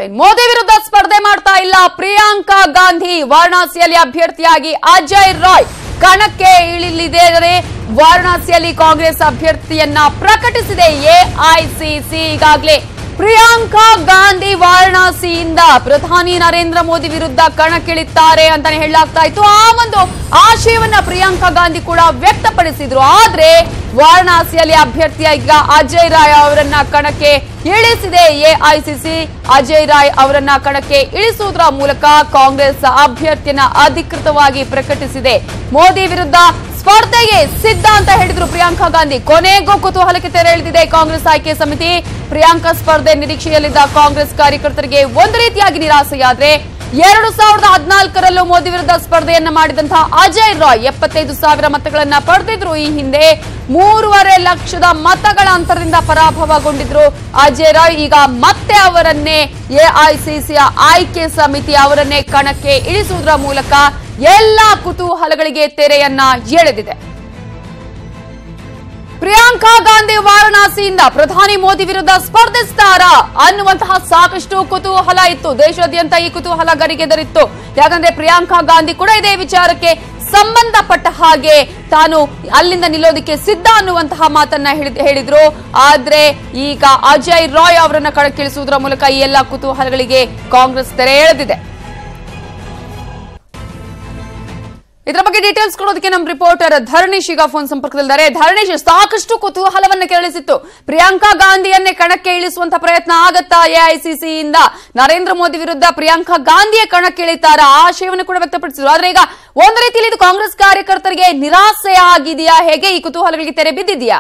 ಮೋದಿ ವಿರುದ್ಧ ಸ್ಪರ್ಧೆ ಮಾಡ್ತಾ ಇಲ್ಲ ಪ್ರಿಯಾಂಕಾ ಗಾಂಧಿ ವಾರಣಾಸಿಯಲ್ಲಿ ಅಭ್ಯರ್ಥಿಯಾಗಿ ಅಜಯ್ ರಾಯ್ ಕಣಕ್ಕೆ ಇಳಿಲಿದೆ ವಾರಣಾಸಿಯಲ್ಲಿ ಕಾಂಗ್ರೆಸ್ ಅಭ್ಯರ್ಥಿಯನ್ನ ಪ್ರಕಟಿಸಿದೆ ಎಐಸಿಸಿ ಈಗಾಗಲೇ ಪ್ರಿಯಾಂಕಾ ಗಾಂಧಿ ವಾರಣಾಸಿಯಿಂದ ಪ್ರಧಾನಿ ನರೇಂದ್ರ ಮೋದಿ ವಿರುದ್ಧ ಕಣಕ್ಕಿಳಿತಾರೆ ಅಂತಾನೆ ಹೇಳಲಾಗ್ತಾ ಇತ್ತು ಆ ಒಂದು ಆಶಯವನ್ನ ಪ್ರಿಯಾಂಕಾ ಗಾಂಧಿ ಕೂಡ ವ್ಯಕ್ತಪಡಿಸಿದ್ರು ಆದ್ರೆ ವಾರಣಾಸಿಯಲ್ಲಿ ಅಭ್ಯರ್ಥಿಯಾಗಿ ಈಗ ಅಜಯ್ ರಾಯ್ ಅವರನ್ನ ಕಣಕ್ಕೆ ಇಳಿಸಿದೆ ಎಐಸಿಸಿ ಅಜಯ್ ರಾಯ್ ಅವರನ್ನ ಕಣಕ್ಕೆ ಇಳಿಸುವುದರ ಮೂಲಕ ಕಾಂಗ್ರೆಸ್ ಅಭ್ಯರ್ಥಿಯನ್ನ ಅಧಿಕೃತವಾಗಿ ಪ್ರಕಟಿಸಿದೆ ಮೋದಿ ವಿರುದ್ಧ ಸ್ಪರ್ಧೆಗೆ ಸಿದ್ಧ ಅಂತ ಹೇಳಿದ್ರು ಪ್ರಿಯಾಂಕಾ ಗಾಂಧಿ ಕೊನೆಗೂ ಕುತೂಹಲಕ್ಕೆ ತೆರೆ ಎಳೆದಿದೆ ಕಾಂಗ್ರೆಸ್ ಆಯ್ಕೆ ಸಮಿತಿ ಪ್ರಿಯಾಂಕಾ ಸ್ಪರ್ಧೆ ನಿರೀಕ್ಷೆಯಲ್ಲಿದ್ದ ಕಾಂಗ್ರೆಸ್ ಕಾರ್ಯಕರ್ತರಿಗೆ ಒಂದು ರೀತಿಯಾಗಿ ನಿರಾಸೆಯಾದ್ರೆ ಎರಡು ಸಾವಿರದ ಹದಿನಾಲ್ಕರಲ್ಲೂ ಮೋದಿ ವಿರುದ್ಧ ಸ್ಪರ್ಧೆಯನ್ನ ಮಾಡಿದಂತಹ ಅಜಯ್ ರಾಯ್ ಎಪ್ಪತ್ತೈದು ಸಾವಿರ ಮತಗಳನ್ನ ಪಡೆದಿದ್ರು ಈ ಹಿಂದೆ ಮೂರುವರೆ ಲಕ್ಷದ ಮತಗಳ ಅಂತರದಿಂದ ಪರಾಭವಗೊಂಡಿದ್ರು ಅಜಯ್ ರಾಯ್ ಈಗ ಮತ್ತೆ ಅವರನ್ನೇ ಎಐಸಿಸಿಯ ಆಯ್ಕೆ ಸಮಿತಿ ಅವರನ್ನೇ ಕಣಕ್ಕೆ ಇಳಿಸುವುದರ ಮೂಲಕ ಎಲ್ಲಾ ಕುತೂಹಲಗಳಿಗೆ ತೆರೆಯನ್ನ ಎಳೆದಿದೆ ಪ್ರಿಯಾಂಕಾ ಗಾಂಧಿ ವಾರಣಾಸಿಯಿಂದ ಪ್ರಧಾನಿ ಮೋದಿ ವಿರುದ್ಧ ಸ್ಪರ್ಧಿಸ್ತಾರಾ ಅನ್ನುವಂತಹ ಸಾಕಷ್ಟು ಕುತೂಹಲ ಇತ್ತು ದೇಶಾದ್ಯಂತ ಈ ಕುತೂಹಲ ಗರಿಗೆದರಿತ್ತು ಯಾಕಂದ್ರೆ ಪ್ರಿಯಾಂಕಾ ಗಾಂಧಿ ಕೂಡ ಇದೇ ವಿಚಾರಕ್ಕೆ ಸಂಬಂಧಪಟ್ಟ ಹಾಗೆ ತಾನು ಅಲ್ಲಿಂದ ನಿಲ್ಲೋದಕ್ಕೆ ಸಿದ್ಧ ಅನ್ನುವಂತಹ ಮಾತನ್ನ ಹೇಳಿದ್- ಹೇಳಿದ್ರು ಆದ್ರೆ ಈಗ ಅಜಯ್ ರಾಯ್ ಅವರನ್ನ ಕಣಕ್ಕಿಳಿಸುವುದರ ಮೂಲಕ ಈ ಎಲ್ಲಾ ಕುತೂಹಲಗಳಿಗೆ ಕಾಂಗ್ರೆಸ್ ತೆರೆ ಎಳೆದಿದೆ ಇದರ ಬಗ್ಗೆ ಡೀಟೇಲ್ಸ್ ಕೊಡೋದಕ್ಕೆ ನಮ್ಮ ರಿಪೋರ್ಟರ್ ಧರಣೀಶ್ ಈಗ ಫೋನ್ ಸಂಪರ್ಕದಲ್ಲಿದ್ದಾರೆ ಧರಣೀಶ್ ಸಾಕಷ್ಟು ಕುತೂಹಲವನ್ನ ಕೆರಳಿಸಿತ್ತು ಪ್ರಿಯಾಂಕಾ ಗಾಂಧಿಯನ್ನೇ ಕಣಕ್ಕೆ ಇಳಿಸುವಂತ ಪ್ರಯತ್ನ ಆಗತ್ತಾ ಎಐಸಿಸಿ ಇಂದ ನರೇಂದ್ರ ಮೋದಿ ವಿರುದ್ಧ ಪ್ರಿಯಾಂಕಾ ಗಾಂಧಿಯೇ ಕಣಕ್ಕೆ ಇಳಿತಾರ ಆಶಯವನ್ನು ಕೂಡ ವ್ಯಕ್ತಪಡಿಸಿದ್ರು ಆದ್ರೆ ಈಗ ಒಂದು ರೀತಿಯಲ್ಲಿ ಇದು ಕಾಂಗ್ರೆಸ್ ಕಾರ್ಯಕರ್ತರಿಗೆ ನಿರಾಸೆ ಆಗಿದೆಯಾ ಹೇಗೆ ಈ ಕುತೂಹಲಗಳಿಗೆ ತೆರೆ ಬಿದ್ದಿದೆಯಾ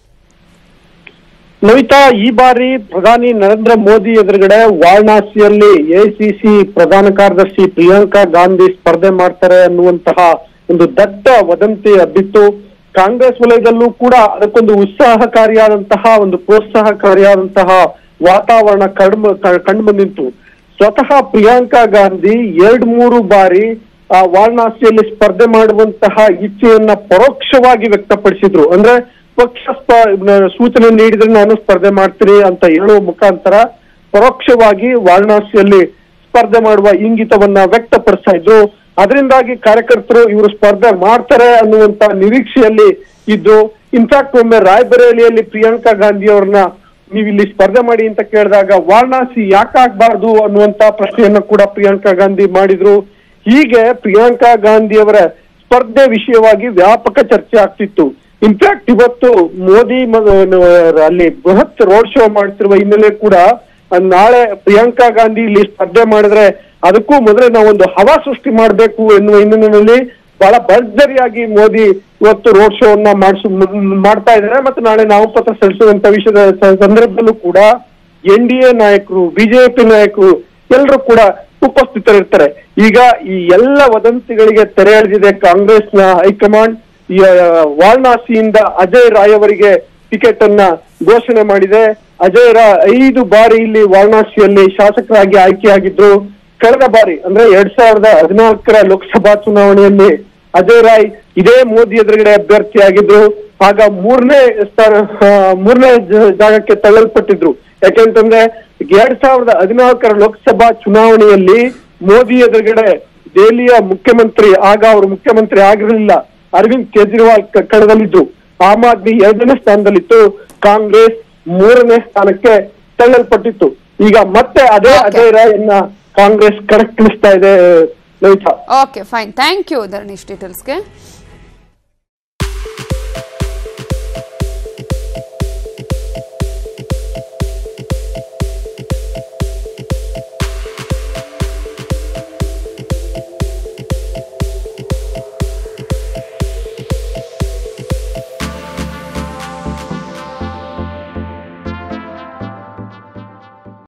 ಲಲಿತಾ ಈ ಬಾರಿ ಪ್ರಧಾನಿ ನರೇಂದ್ರ ಮೋದಿ ಎದುರುಗಡೆ ವಾರಣಾಸಿಯಲ್ಲಿ ಎಸಿಸಿ ಪ್ರಧಾನ ಕಾರ್ಯದರ್ಶಿ ಪ್ರಿಯಾಂಕಾ ಗಾಂಧಿ ಸ್ಪರ್ಧೆ ಮಾಡ್ತಾರೆ ಅನ್ನುವಂತಹ ಒಂದು ದಟ್ಟ ವದಂತಿ ಹಬ್ಬಿತ್ತು ಕಾಂಗ್ರೆಸ್ ವಲಯದಲ್ಲೂ ಕೂಡ ಅದಕ್ಕೊಂದು ಉತ್ಸಾಹಕಾರಿಯಾದಂತಹ ಒಂದು ಪ್ರೋತ್ಸಾಹಕಾರಿಯಾದಂತಹ ವಾತಾವರಣ ಕಂಡು ಕಂಡು ಬಂದಿತ್ತು ಸ್ವತಃ ಪ್ರಿಯಾಂಕಾ ಗಾಂಧಿ ಎರಡ್ ಮೂರು ಬಾರಿ ಆ ವಾರಣಾಸಿಯಲ್ಲಿ ಸ್ಪರ್ಧೆ ಮಾಡುವಂತಹ ಇಚ್ಛೆಯನ್ನ ಪರೋಕ್ಷವಾಗಿ ವ್ಯಕ್ತಪಡಿಸಿದ್ರು ಅಂದ್ರೆ ಪಕ್ಷ ಸ್ಪ- ಸೂಚನೆ ನೀಡಿದ್ರೆ ನಾನು ಸ್ಪರ್ಧೆ ಮಾಡ್ತೀನಿ ಅಂತ ಹೇಳುವ ಮುಖಾಂತರ ಪರೋಕ್ಷವಾಗಿ ವಾರಣಾಸಿಯಲ್ಲಿ ಸ್ಪರ್ಧೆ ಮಾಡುವ ಇಂಗಿತವನ್ನ ವ್ಯಕ್ತಪಡಿಸ್ತಾ ಇದ್ರು ಅದರಿಂದಾಗಿ ಕಾರ್ಯಕರ್ತರು ಇವರು ಸ್ಪರ್ಧೆ ಮಾಡ್ತಾರೆ ಅನ್ನುವಂತ ನಿರೀಕ್ಷೆಯಲ್ಲಿ ಇದ್ದು ಇನ್ಫ್ಯಾಕ್ಟ್ ಒಮ್ಮೆ ರಾಯ್ಬರೇಲಿಯಲ್ಲಿ ಪ್ರಿಯಾಂಕಾ ಗಾಂಧಿ ಅವ್ರನ್ನ ನೀವು ಇಲ್ಲಿ ಸ್ಪರ್ಧೆ ಮಾಡಿ ಅಂತ ಕೇಳಿದಾಗ ವಾರಣಾಸಿ ಯಾಕಾಗ್ಬಾರ್ದು ಅನ್ನುವಂತ ಪ್ರಶ್ನೆಯನ್ನ ಕೂಡ ಪ್ರಿಯಾಂಕಾ ಗಾಂಧಿ ಮಾಡಿದ್ರು ಹೀಗೆ ಪ್ರಿಯಾಂಕಾ ಗಾಂಧಿ ಅವರ ಸ್ಪರ್ಧೆ ವಿಷಯವಾಗಿ ವ್ಯಾಪಕ ಚರ್ಚೆ ಆಗ್ತಿತ್ತು ಇನ್ಫ್ಯಾಕ್ಟ್ ಇವತ್ತು ಮೋದಿ ಮ- ಅಲ್ಲಿ ಬೃಹತ್ ರೋಡ್ ಶೋ ಮಾಡ್ತಿರುವ ಹಿನ್ನೆಲೆ ಕೂಡ ಅಹ್, ನಾಳೆ ಪ್ರಿಯಾಂಕಾ ಗಾಂಧಿ ಇಲ್ಲಿ ಸ್ಪರ್ಧೆ ಮಾಡಿದ್ರೆ ಅದಕ್ಕೂ ಮೊದಲೇ ನಾವೊಂದು ಹವಾ ಸೃಷ್ಟಿ ಮಾಡಬೇಕು ಎನ್ನುವ ಹಿನ್ನೆಲೆಯಲ್ಲಿ ಬಹಳ ಭರ್ಜರಿಯಾಗಿ ಮೋದಿ ಇವತ್ತು ರೋಡ್ ಶೋ ಅನ್ನ ಮಾಡಿಸ್ ಮಾಡ್ತಾ ಇದ್ದಾರೆ ಮತ್ತೆ ನಾಳೆ ನಾಮಪತ್ರ ಸಲ್ಲಿಸುವಂತ ವಿಷಯದ ಸ- ಸಂದರ್ಭದಲ್ಲೂ ಕೂಡ ಎನ್ ಡಿ ಎ ನಾಯಕರು ಬಿಜೆಪಿ ನಾಯಕರು ಎಲ್ಲರೂ ಕೂಡ ಉಪಸ್ಥಿತರಿರ್ತಾರೆ ಈಗ ಈ ಎಲ್ಲ ವದಂತಿಗಳಿಗೆ ತೆರೆ ಎಳೆದಿದೆ ಕಾಂಗ್ರೆಸ್ನ ಹೈಕಮಾಂಡ್ ಈ, ಆ, ವಾರಣಾಸಿಯಿಂದ ಅಜಯ್ ರಾಯ್ ಅವರಿಗೆ ಟಿಕೆಟ್ ಅನ್ನ ಘೋಷಣೆ ಮಾಡಿದೆ ಅಜಯ್ ರಾಯ್ ಐದು ಬಾರಿ ಇಲ್ಲಿ ವಾರಣಾಸಿಯಲ್ಲಿ ಶಾಸಕರಾಗಿ ಆಯ್ಕೆಯಾಗಿದ್ರು ಕಳೆದ ಬಾರಿ ಅಂದ್ರೆ ಎರಡ್ ಸಾವಿರದ ಹದಿನಾಲ್ಕರ ಲೋಕಸಭಾ ಚುನಾವಣೆಯಲ್ಲಿ ಅಜಯ್ ರಾಯ್ ಇದೇ ಮೋದಿ ಎದುರುಗಡೆ ಅಭ್ಯರ್ಥಿಯಾಗಿದ್ರು ಆಗ ಮೂರನೇ ಸ್ಥಾನ ಆ, ಮೂರನೇ ಜ- ಜಾಗಕ್ಕೆ ತಳ್ಳಲ್ಪಟ್ಟಿದ್ರು ಯಾಕೆಂತಂದ್ರೆ ಎರಡ್ ಸಾವಿರದ ಹದಿನಾಲ್ಕರ ಲೋಕಸಭಾ ಚುನಾವಣೆಯಲ್ಲಿ ಮೋದಿ ಎದುರುಗಡೆ ದೆಹಲಿಯ ಮುಖ್ಯಮಂತ್ರಿ ಆಗ ಅವರು ಮುಖ್ಯಮಂತ್ರಿ ಆಗಿರಲಿಲ್ಲ ಅರವಿಂದ್ ಕೇಜ್ರಿವಾಲ್ ಕ- ಕಣದಲ್ಲಿದ್ರು ಆಮ್ ಆದ್ಮಿ ಎರಡನೇ ಸ್ಥಾನದಲ್ಲಿತ್ತು ಕಾಂಗ್ರೆಸ್ ಮೂರನೇ ಸ್ಥಾನಕ್ಕೆ ತಳ್ಳಲ್ಪಟ್ಟಿತ್ತು ಈಗ ಮತ್ತೆ ಅದೇ Okay. ಅಜಯ್ ರಾಯನ್ನ ಕಾಂಗ್ರೆಸ್ ಕಣಕ್ಕಿಳಿಸ್ತಾ ಇದೆ Lalita okay fine thank you Dharanish ಡೀಟೇಲ್ಸ್ಗೆ